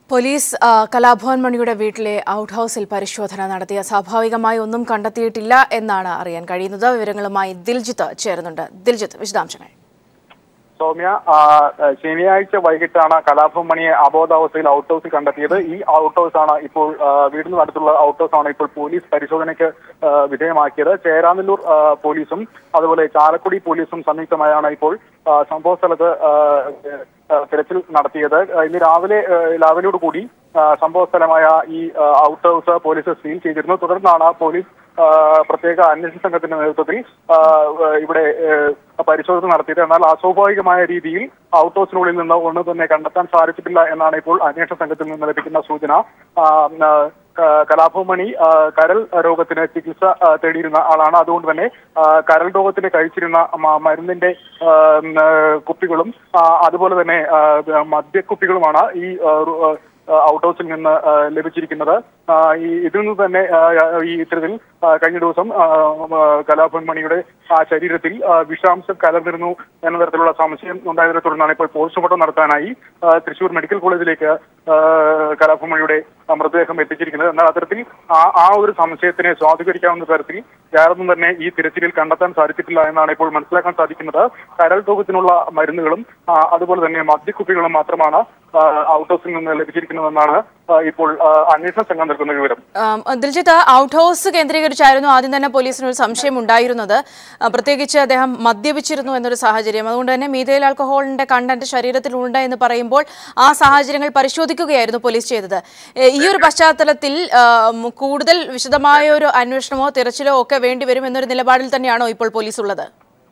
police ആ, കലാഭവൻ മണിയുടെ വീട്ടിലെ ഔട്ട് ഹൗസിൽ പരിശോധന നടത്തിയ സ്വാഭാവികമായി ഒന്നും കണ്ടെത്തിയിട്ടില്ല എന്നാണ് അറിയാൻ കഴിയുന്നത് വിവരങ്ങളുമായി ദിൽജിത്ത് ചേരുന്നുണ്ട് ദിൽജിത്ത് വിശദാംശങ്ങൾ സൗമ്യ ആ, ശനിയാഴ്ച വൈകിട്ടാണ് കലാഭവൻ മണിയെ അബോധാവസ്ഥയിൽ ഔട്ട് ഹൗസിൽ കണ്ടെത്തിയത് ഈ ഔട്ട് ഹൗസ് ആണ് ഇപ്പോൾ ആ, വീടിന് അടുത്തുള്ള ഔട്ട് ഹൗസ് ആണ് ഇപ്പോൾ പോലീസ് പരിശോധനയ്ക്ക് ആ, വിധേയമാക്കിയത് ചേരാനെല്ലൂർ ആ, പോലീസും അതുപോലെ ചാലക്കുടി പോലീസും സംയുക്തമായാണ് ഇപ്പോൾ ആ, സംഭവ സ്ഥലത്ത് ആ, ആ, തിരച്ചിൽ നടത്തിയത് ആ, ഇന്ന് രാവിലെ ആ, രാവിലെയോട് കൂടി ആ, സംഭവ സ്ഥലമായ ഈ ആ, ഔട്ട് ഹൗസ് പോലീസ് സീൽ ചെയ്തിരുന്നു തുടർന്നാണ് പോലീസ് ആ, പ്രത്യേക അന്വേഷണ സംഘത്തിന്റെ നേതൃത്വത്തിൽ ആ, ഇവിടെ ആ, പരിശോധന നടത്തിയത് എന്നാൽ അസ്വാഭാവികമായ രീതിയിൽ ഔട്ട് ഹൗസിനുള്ളിൽ നിന്ന് ഒന്നും തന്നെ കണ്ടെത്താൻ സാധിച്ചിട്ടില്ല എന്നാണ് ഇപ്പോൾ അന്വേഷണ സംഘത്തിൽ നിന്ന് ലഭിക്കുന്ന സൂചന ആ, ആ, ക- കലാഭവൻ മണി ആ, കരൾ രോഗത്തിന് ചികിത്സ ആ, തേടിയിരുന്ന ആളാണ് അതുകൊണ്ട് തന്നെ ആ, കരൾ രോഗത്തിന് കഴിച്ചിരുന്ന മ- മരുന്നിന്റെ ആ, ഉം, ആ, കുപ്പികളും ആ, അതുപോലെ തന്നെ ആ, മദ്യക്കുപ്പികളുമാണ് ഈ ആ, റു- ആ, ഔട്ട് ഹൗസിൽ നിന്ന് ആ, ലഭിച്ചിരിക്കുന്നത് ആ, ഈ ഇതിൽ നിന്ന് തന്നെ ആ, ഈ ഇത്തരത്തിൽ ആ, കഴിഞ്ഞ ദിവസം ആ, ആ, കലാഭവൻ മണിയുടെ ആ ശരീരത്തിൽ ആ, വിഷാംശം കലർന്നിരുന്നു എന്ന തരത്തിലുള്ള സംശയം ഉണ്ടായതിനെ തുടർന്നാണ് ഇപ്പോൾ പോസ്റ്റ്മോർട്ടം നടത്താനായി ആ, തൃശൂർ മെഡിക്കൽ കോളേജിലേക്ക് ആ, കലാഭവൻ മണിയുടെ ആ, മൃതദേഹം എത്തിച്ചിരിക്കുന്നത് എന്നാൽ അത്തരത്തിൽ ആ ആ ഒരു സംശയത്തിനെ സ്വാധീകരിക്കാവുന്ന തരത്തിൽ യാതൊന്നും തന്നെ ഈ തിരച്ചിലിൽ കണ്ടെത്താൻ സാധിച്ചിട്ടില്ല എന്നാണ് ഇപ്പോൾ മനസ്സിലാക്കാൻ സാധിക്കുന്നത് കരൾ രോഗത്തിനുള്ള മരുന്നുകളും ആ, അതുപോലെ തന്നെ മദ്യക്കുപ്പികളും മാത്രമാണ് ആ, ഔട്ട് ഹൗസിൽ നിന്ന് ലഭിച്ചിരിക്കുന്നതെന്നാണ് ആ, ഇപ്പോൾ ആ, അന്വേഷണ സംഘം നൽകുന്ന വിവരം ആം, ദിൽജിത്ത് ഔട്ട് ഹൗസ് കേന്ദ്രീകരിച്ചായിരുന്നു ആദ്യം തന്നെ പോലീസിന് ഒരു സംശയം ഉണ്ടായിരുന്നത് ആ, പ്രത്യേകിച്ച് അദ്ദേഹം മദ്യപിച്ചിരുന്നു എന്നൊരു സാഹചര്യം അതുകൊണ്ട് തന്നെ മീതയിൽ ആൽക്കഹോളിന്റെ കണ്ടന്റ് ശരീരത്തിൽ ഉണ്ട് എന്ന് പറയുമ്പോൾ ആ സാഹചര്യങ്ങൾ പരിശോധിക്കുകയായിരുന്നു പോലീസ് ചെയ്തത് ഏ, ഈ ഒരു പശ്ചാത്തലത്തിൽ ആം, കൂടുതൽ വിശദമായ ഒരു അന്വേഷണമോ തിരച്ചിലോ ഒക്കെ വേണ്ടിവരും എന്നൊരു നിലപാടിൽ തന്നെയാണോ ഇപ്പോൾ പോലീസ് ഉള്ളത്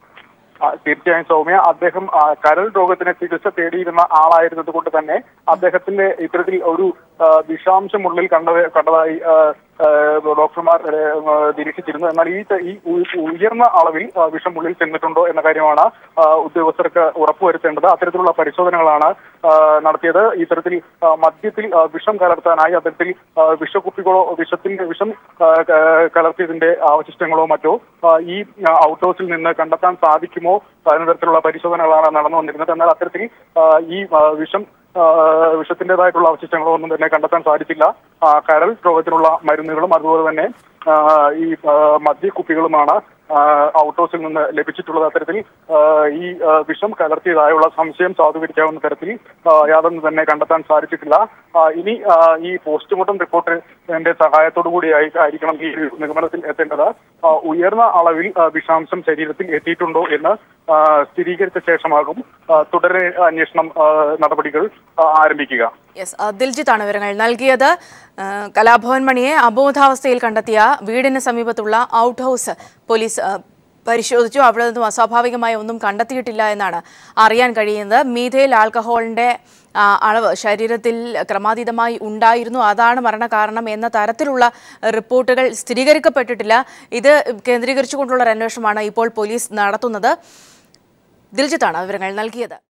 ആ, തീർച്ചയായും സൗമ്യ അദ്ദേഹം ആ, കരൾ രോഗത്തിന് ചികിത്സ തേടിയിരുന്ന ആളായിരുന്നത് കൊണ്ട് തന്നെ അദ്ദേഹത്തിന്റെ ഇത്തരത്തിൽ ഒരു ആ, വിഷാംശം ഉള്ളിൽ കണ്ട കണ്ടതായി ആ, ആ, ഡോക്ടർമാർ ഏ, ആ, നിരീക്ഷിച്ചിരുന്നു എന്നാൽ ഈ ത- ഈ ഉ- ഉയർന്ന അളവിൽ ആ, വിഷം ഉള്ളിൽ ചെന്നിട്ടുണ്ടോ എന്ന കാര്യമാണ് ആ, ഉദ്യോഗസ്ഥർക്ക് ഉറപ്പുവരുത്തേണ്ടത് അത്തരത്തിലുള്ള പരിശോധനകളാണ് ആ, നടത്തിയത് ഇത്തരത്തിൽ ആ, മദ്യത്തിൽ ആ, വിഷം കലർത്താനായി അത്തരത്തിൽ ആ, വിഷക്കുപ്പികളോ വിഷത്തിന്റെ വിഷം ആ, ക- കലർത്തിയതിന്റെ അവശിഷ്ടങ്ങളോ മറ്റോ ആ, ഈ ആ, ഔട്ട് ഹൗസിൽ നിന്ന് കണ്ടെത്താൻ സാധിക്കുമോ എന്ന തരത്തിലുള്ള പരിശോധനകളാണ് നടന്നു വന്നിരുന്നത് എന്നാൽ അത്തരത്തിൽ ആ, ഈ ആ, വിഷം ആ, വിഷത്തിന്റേതായിട്ടുള്ള അവശിഷ്ടങ്ങളോ ഒന്നും തന്നെ കണ്ടെത്താൻ സാധിച്ചില്ല ആ, കരൾ രോഗത്തിനുള്ള മരുന്നുകളും അതുപോലെ തന്നെ ആ, ഈ ആ, മദ്യക്കുപ്പികളുമാണ് ആ, ഔട്ട് ഹൗസിൽ നിന്ന് ലഭിച്ചിട്ടുള്ളത് അത്തരത്തിൽ ആ, ഈ ആ, വിഷം കലർത്തിയതായുള്ള സംശയം സാധൂകരിക്കാവുന്ന തരത്തിൽ ആ, യാതൊന്നും തന്നെ കണ്ടെത്താൻ സാധിച്ചിട്ടില്ല ആ, ഇനി ആ, ഈ പോസ്റ്റ്മോർട്ടം റിപ്പോർട്ടിന്റെ സഹായത്തോടു കൂടി ആയി- ആയിരിക്കണം ഈ ഒരു നിഗമനത്തിൽ എത്തേണ്ടത് ആ, ഉയർന്ന അളവിൽ ആ, വിഷാംശം ശരീരത്തിൽ എത്തിയിട്ടുണ്ടോ എന്ന് ആ, സ്ഥിരീകരിച്ച ശേഷമാകും ആ, തുടരെ അന്വേഷണം ആ, നടപടികൾ ആ, ആരംഭിക്കുക യെസ് ആ, ദിൽജിത്താണ് വിവരങ്ങൾ നൽകിയത് ആ, കലാഭവൻ മണിയെ അബോധാവസ്ഥയിൽ കണ്ടെത്തിയ വീടിന് സമീപത്തുള്ള ഔട്ട് ഹൗസ് പോലീസ് ആ, പരിശോധിച്ചു അവിടെ നിന്നും അസ്വാഭാവികമായ ഒന്നും കണ്ടെത്തിയിട്ടില്ല എന്നാണ് അറിയാൻ കഴിയുന്നത് മീഥയിൽ ആൽക്കഹോളിന്റെ ആ, അളവ് ശരീരത്തിൽ ക്രമാതീതമായി ഉണ്ടായിരുന്നു അതാണ് മരണകാരണം എന്ന തരത്തിലുള്ള റിപ്പോർട്ടുകൾ സ്ഥിരീകരിക്കപ്പെട്ടിട്ടില്ല ഇത് കേന്ദ്രീകരിച്ചുകൊണ്ടുള്ള ഒരു അന്വേഷണമാണ് ഇപ്പോൾ പോലീസ് നടത്തുന്നത് ദിൽജിത്താണ് വിവരങ്ങൾ നൽകിയത്